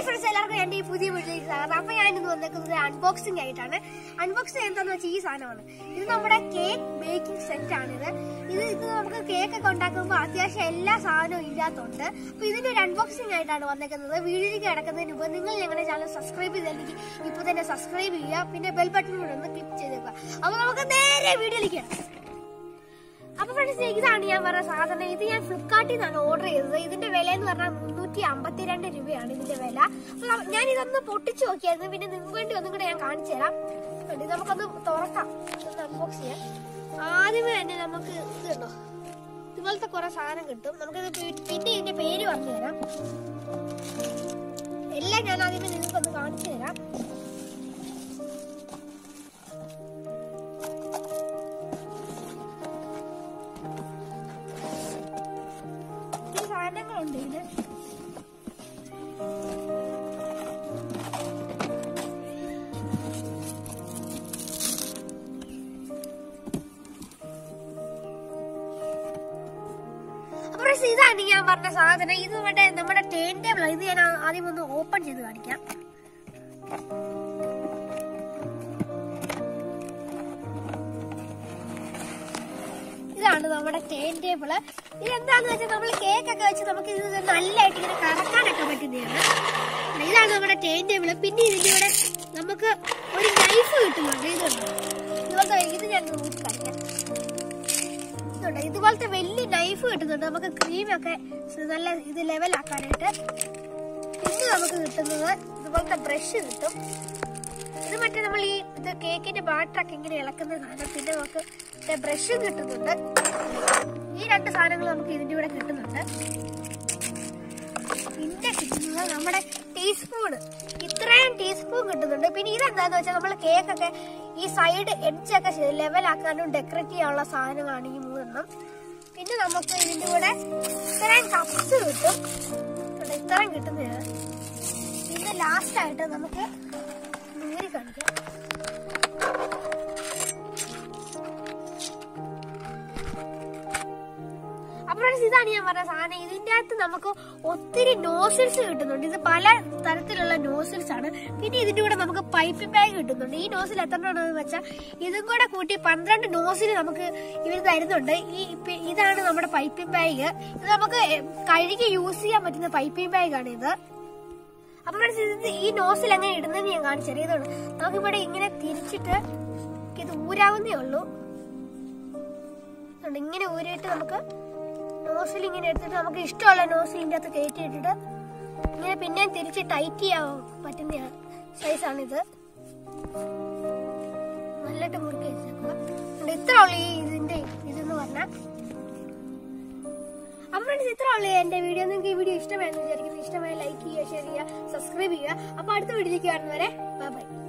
friends എല്ലാവർക്കും എന്റെ ഈ പുതിയ വീട്ടിലേക്ക് സ്വാഗതം അപ്പൊ ഞാൻ ഇന്ന് വന്നേക്കുന്നത് അൺബോക്സിംഗ് ആയിട്ടാണ് അൺബോക്സിംഗ് എന്താന്ന് വെച്ചാൽ ഈ സാധനമാണ് ഇത് നമ്മുടെ കേക്ക് ബേക്കിംഗ് സെറ്റ് ആണിത് ഇത് ഇത് നമുക്ക് കേക്ക് ഒക്കെ ഉണ്ടാക്കുമ്പോൾ അത്യാവശ്യം എല്ലാ സാധനവും ഇതിനകത്തുണ്ട് അപ്പൊ ഇതിന്റെ ഒരു അൺബോക്സിംഗ് ആയിട്ടാണ് വന്നേക്കുന്നത് വീഡിയോയിലേക്ക് കിടക്കുന്നതിന് മുമ്പ് നിങ്ങൾ ഞങ്ങളുടെ ചാനൽ സബ്സ്ക്രൈബ് ചെയ്തെങ്കിൽ ഇപ്പൊ തന്നെ സബ്സ്ക്രൈബ് ചെയ്യുക പിന്നെ ബെൽ ബട്ടൺ കൂടെ ഒന്ന് ക്ലിക്ക് ചെയ്തേക്കുക അപ്പൊ നമുക്ക് നേരെ വീഡിയോയിലേക്ക് കിടക്കാം അപ്പൊ ഫ്രണ്ട്സ് ഇതാണ് ഞാൻ പറഞ്ഞ സാധനം ഇത് ഞാൻ ഫ്ലിപ്കാർട്ടിൽ നിന്നാണ് ഓർഡർ ചെയ്തത് ഇതിന്റെ വില എന്ന് പറഞ്ഞാൽ മുന്നൂറ്റി അമ്പത്തിരണ്ട് രൂപയാണ് ഇതിന്റെ വില അപ്പൊ ന- ഞാൻ ഇതൊന്ന് പൊട്ടിച്ചു നോക്കിയായിരുന്നു പിന്നെ നിങ്ങൾക്ക് വേണ്ടി ഒന്നും കൂടെ ഞാൻ കാണിച്ചു തരാം കണ്ടോ, ഇത് നമുക്കൊന്ന് തുറക്കാം ഒന്ന് അൺബോക്സ് ചെയ്യാം ആദ്യമേ തന്നെ നമുക്ക് ഇത് കണ്ടോ ഇതുപോലത്തെ കുറെ സാധനം കിട്ടും നമുക്കിത് പി- പിന്നെ ഇതിന്റെ പേര് പറഞ്ഞു തരാം എല്ലാം ഞാൻ ആദ്യമേ നിങ്ങൾക്കൊന്ന് കാണിച്ചു തരാം ഒത്തിരി സാധനങ്ങളുണ്ട് ഇതില് അപ്പൊ friends, ഇതാണ് ഞാൻ പറഞ്ഞ സാധനം ഇത് നമ്മുടെ നമ്മുടെ ടേൺ ടേബിൾ ഇത് ഞാൻ ആ- ആദ്യം ഒന്ന് ഓപ്പൺ ചെയ്ത് കാണിക്കാം ഇതാണ് നമ്മുടെ ടേൺ ടേബിള് ഇതെന്താന്ന് വെച്ചാൽ നമ്മൾ കേക്ക് ഒക്കെ വെച്ച് നമുക്ക് ഇത് നല്ലതായിട്ട് ഇങ്ങനെ കറക്കാനൊക്കെ പറ്റുന്നതാണ് ഇതാണ് നമ്മുടെ ടേൺ ടേബിള് പിന്നെ ഇതിന്റെ കൂടെ നമുക്ക് ഒരു നൈഫ് കിട്ടുന്നുണ്ട് ഇതുണ്ട് ഇതുപോലത്തെ ഇത് ഞാൻ നോക്കി കാണിക്കാം ഇതുണ്ട് ഇതുപോലത്തെ വലിയ നൈഫ് കിട്ടുന്നുണ്ട് നമുക്ക് ക്രീമൊക്കെ നല്ല ഇത് ലെവലാക്കാനായിട്ട് പിന്നെ നമുക്ക് കിട്ടുന്നത് ഇതുപോലത്തെ ബ്രഷ് കിട്ടും ഇത് മറ്റേ നമ്മൾ ഈ ഇത് കേക്കിന്റെ ബാറ്ററൊക്കെ ഇങ്ങനെ ഇളക്കുന്ന സാധനം പിന്നെ നമുക്ക് ബ്രഷും കിട്ടുന്നുണ്ട് ഈ രണ്ട് സാധനങ്ങൾ നമുക്ക് ഇതിന്റെ കൂടെ കിട്ടുന്നുണ്ട് പിന്നെ കിട്ടുന്നത് നമ്മുടെ ടീസ്പൂൺ ഇത്രയും ടീസ്പൂൺ കിട്ടുന്നുണ്ട് പിന്നെ ഇതെന്താന്ന് വെച്ചാൽ നമ്മൾ കേക്കൊക്കെ ഈ സൈഡ് എഡ്ജൊക്കെ ലെവലാക്കാനും ഡെക്കറേറ്റ് ചെയ്യാനുള്ള സാധനങ്ങളാണ് ഈ മൂന്നെണ്ണം പിന്നെ നമുക്ക് ഇതിന്റെ കൂടെ ഇത്രയും കപ്സ് കിട്ടും കണ്ടോ, ഇത്രയും കിട്ടുന്നതാണ് പിന്നെ ലാസ്റ്റ് ആയിട്ട് നമുക്ക് നൂരി കാണിക്കാം അപ്പോൾ ഇതാണ് ഞാൻ പറഞ്ഞ സാധനം ഇതിന്റെ അകത്ത് നമുക്ക് ഒത്തിരി നോസിൽസ് കിട്ടുന്നുണ്ട് ഇത് പല തരത്തിലുള്ള നോസിൽസ് ആണ് പിന്നെ ഇതിന്റെ കൂടെ നമുക്ക് പൈപ്പിംഗ് ബാഗ് കിട്ടുന്നുണ്ട് ഈ നോസിൽ എത്ര എണ്ണമെന്ന് വെച്ചാൽ ഇതും കൂടെ കൂട്ടി പന്ത്രണ്ട് നോസിൽ നമുക്ക് ഇവർ തരുന്നുണ്ട് ഈ ഇപ്പ- ഇതാണ് നമ്മുടെ പൈപ്പിംഗ് ബാഗ് ഇത് നമുക്ക് കഴുകി യൂസ് ചെയ്യാൻ പറ്റുന്ന പൈപ്പിംഗ് ബാഗാണ് ഇത് അപ്പൊ friends, ഇത് ഈ നോസിൽ എങ്ങനെ ഇടുന്നത് ഞാൻ കാണിച്ചു ഇതുണ്ട് നമുക്കിവിടെ ഇങ്ങനെ തിരിച്ചിട്ട് ഇത് ഊരാവുന്നേ ഉള്ളൂ ഇതുണ്ട്, ഇങ്ങനെ ഊരിയിട്ട് നമുക്ക് നോസിൽ ഇങ്ങനെ എടുത്തിട്ട് നമുക്ക് ഇഷ്ടമുള്ള നോസിൽ ഇതിന്റെ അകത്ത് കയറ്റി ഇട്ടിട്ട് ഇങ്ങനെ പിന്നെയും തിരിച്ച് ടൈറ്റ് ചെയ്യാൻ പറ്റുന്ന സൈസാണിത് നല്ലിട്ട് മുറുക്കി വെച്ചേക്കുക അതുകൊണ്ട് ഇത്ര ഉള്ളു ഈ ഇതിന്റെ ഇതെന്ന് പറഞ്ഞാൽ അപ്പൊ ഫ്രണ്ട്സ് ഇത്ര ഉള്ളു എന്റെ വീഡിയോ നിങ്ങൾക്ക് ഈ വീഡിയോ ഇഷ്ടമായെന്ന് വിചാരിക്കുന്നു ഇഷ്ടമായ ലൈക്ക് ചെയ്യുക ഷെയർ ചെയ്യുക സബ്സ്ക്രൈബ് ചെയ്യുക അപ്പൊ അടുത്ത വീഡിയോയിലേക്ക് കാണുന്നവരെ ബൈ ബൈ